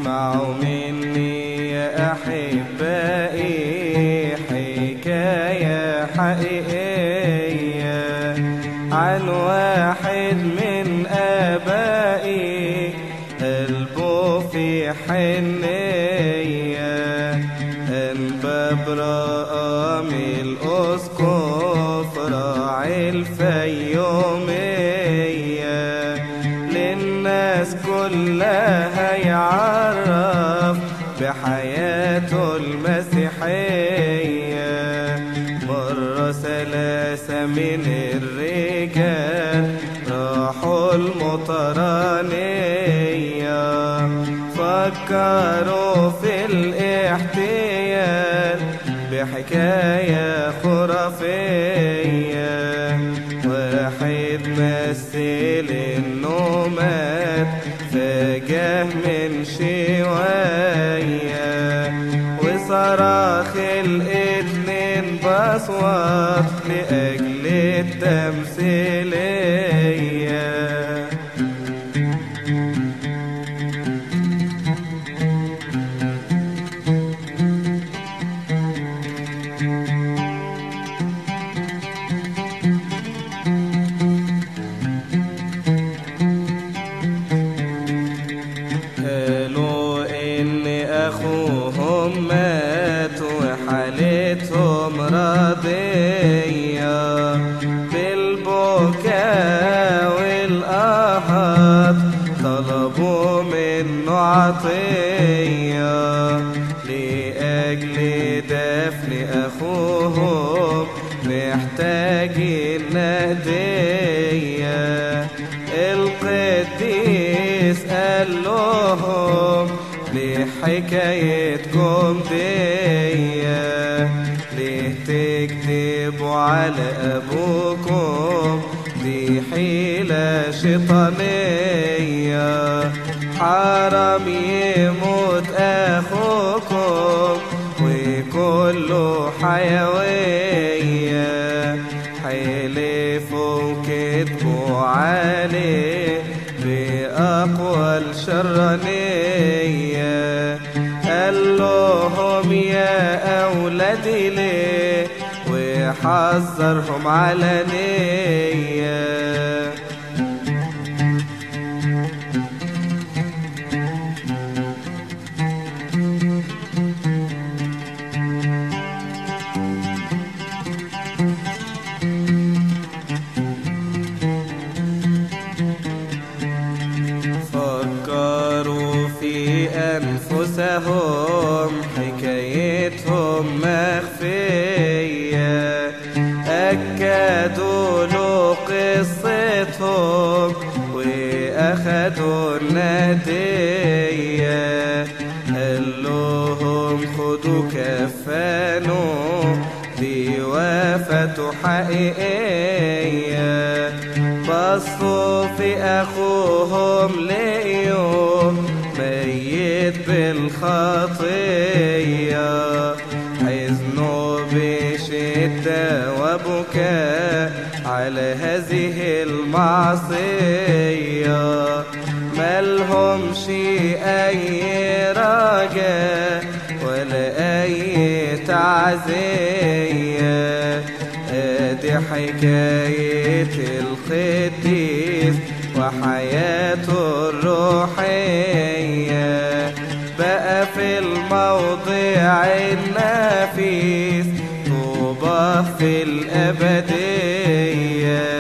اسمعوا مني يا أحبائي حكاية حقيقية عن واحد من آبائي قلبه في حنية أنبى برقم الأسقف راعي الفيومية للناس كلها يعرف بحياته المسيحية مرة ثلاثة من الرجال راحوا المطرانية فكروا في الاحتيال بحكاية خرافية واحد مثل انه مات فجاه من شوية وصراخ الاتنين بصوات لأجل التمثيلية قالوا إن أخوهم مات وحالتهم راضية بالبكاء والقهر طلبوا منه عطية لأجل دفن أخوهم محتاجين هدية القديس قال لهم لحكايتكم دي ليه تكذبوا على أبوكم دي حيلة شيطانية حرام يموت أخوكم وكله حيوية حلفوا وكذبوا عليه بأقوال شرانية قال لهم يا أولادي ليه وحذرهم علنية فكروا في أنفسهم حكايتهم مخفية أكدوا له قصتهم وأخدوا الندية قال لهم خدوا كفانوا دي وفاته حقيقية بصوا في أخوهم لقيوا ميت بالخطية حزنوا بشدة وبكاء على هذه المعصية ملهمش أي رجاء ولا أي تعزية ادي حكاية القديس وحياته الروحية بقى في الموضع النفيس طوبى في الأبدية